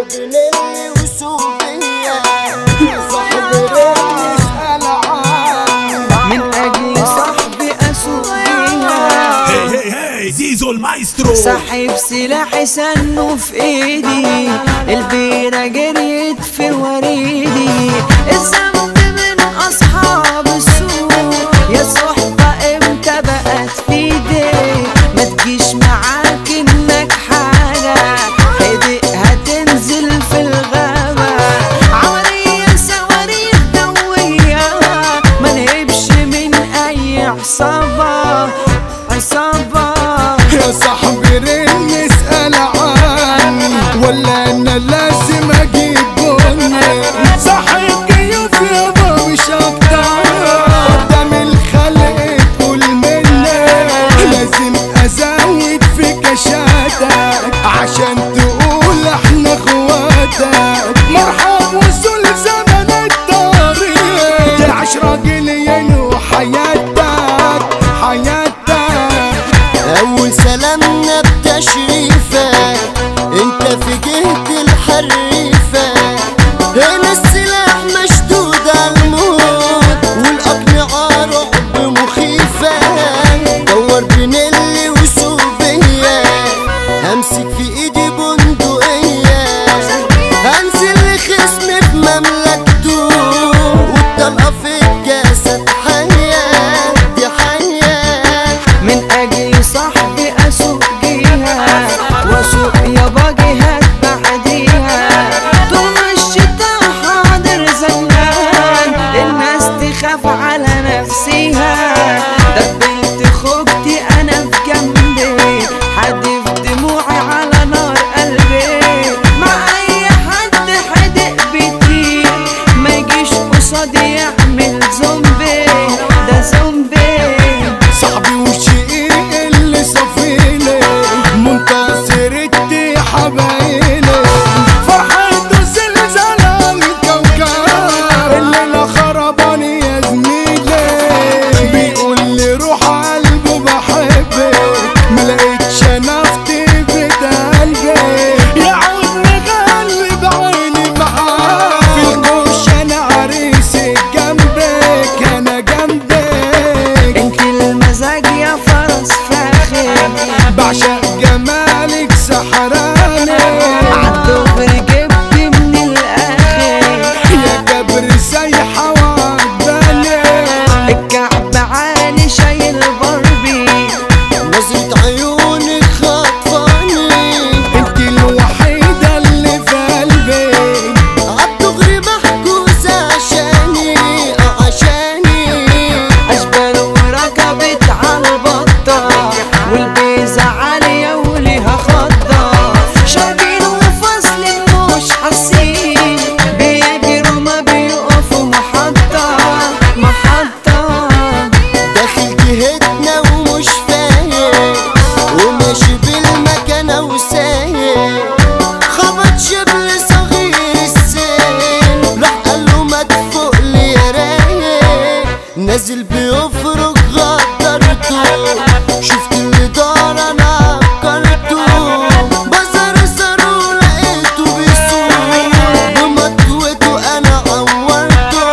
بنيلي وسوفيا صاحب ريس العام من اجل صاحبي اسوق بيها هي هي هي زيزو المايسترو ساحب سلاحي سنه في ايدي البيرة جريت في وريدي الذنب من اصحاب السوق يا صحبة امتى بقت في ايدي ما تجيش معاك انك حاجة حدق هتنزل في الغابة عملية صواريخ دوية ما نهبش من اي عصابة عصابة يا صاحبي رن اسأل عني ولا انا لازم اجيب بني صاحب جيوف يابا مش اكتر قدام الخلق كل مني لازم ازود في كشاتك عشان تقول احنا اخواتك مرحب وصول زمن الطريق تعيش راجل ينو حياتك حياتك أول سلامنا بتشريفك أنت في جهة الحريفة هنا السلاح مشدود على الموت والأقنعة رعب مخيفة دور بنيلي وسوفيا همسك في إيدي بندقية هنزل لخصمي في مملكته والطلقة في الجسد حياة دي حياة من اجل صاحبي اسوق جيها واسوق يابا جهات بعديها طول ما الشتا حاضر زمان الناس تخاف على نفسها دبلت خوجتي انا في جنبي حدف دموعي على نار قلبي مع اي حد حدق بيتي ما يجيش قصادي يعمل زومبي ده زومبي صاحبي وشقيق اللي صفيلي منتصر الدي حبايلي فرحته زلزال الكوكب الليلة خرباني يا زميلي بيقول لي روح قلبه بحبك ما لقيتش نفتي بيت قلبي يعود مغلب عيني معاه في الكوش انا عريسي جنبك انا جنبك انت المزاج يا فرس فاخر بعشق جمالك سحراني عالدغري جبت من الاخر يا جبر سايحة وعجباني الكعب عالي شايل ضربي نظرة عيونك خطفاني انت الوحيدة اللي في قلبي عالدغري محجوزة عشاني عشاني اشبال وركبت عالبطة والبيزة عالية وليها خضة شاربين وفصل مش حاسين بيجروا ما بيقفوا محطة محطة داخل جهتنا ومش فايق وماشي بالمكانة وسايق خبط شبل صغير السن راح قال له ما تفوق لي يا رايق نازل بيفرق غدرته شفت اللي دار انا عكرته بزر سرو لقيته بيسوق بمطوته انا عورته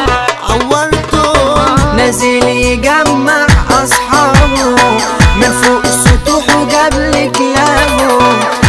عورته نازل يجمع اصحابه من فوق سطوحه جاب لي كلابه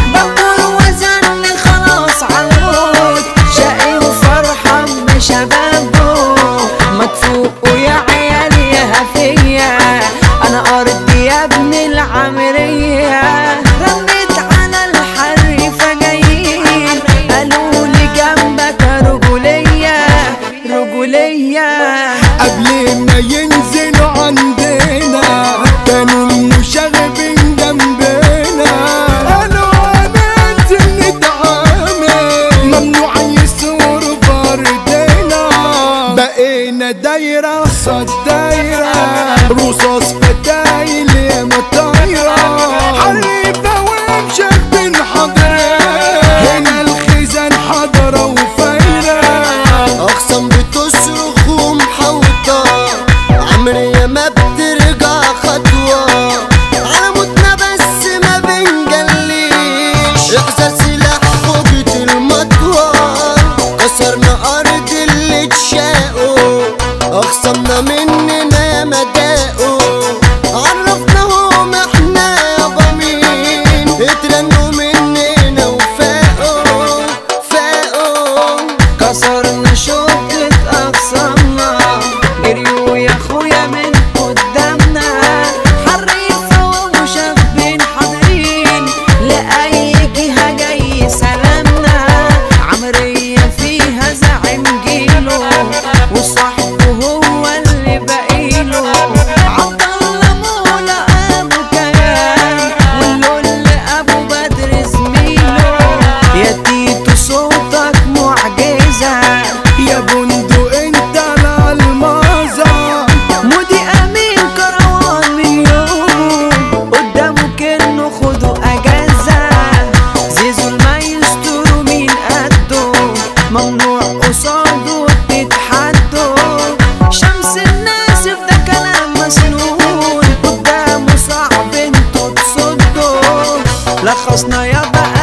لخصنا يابا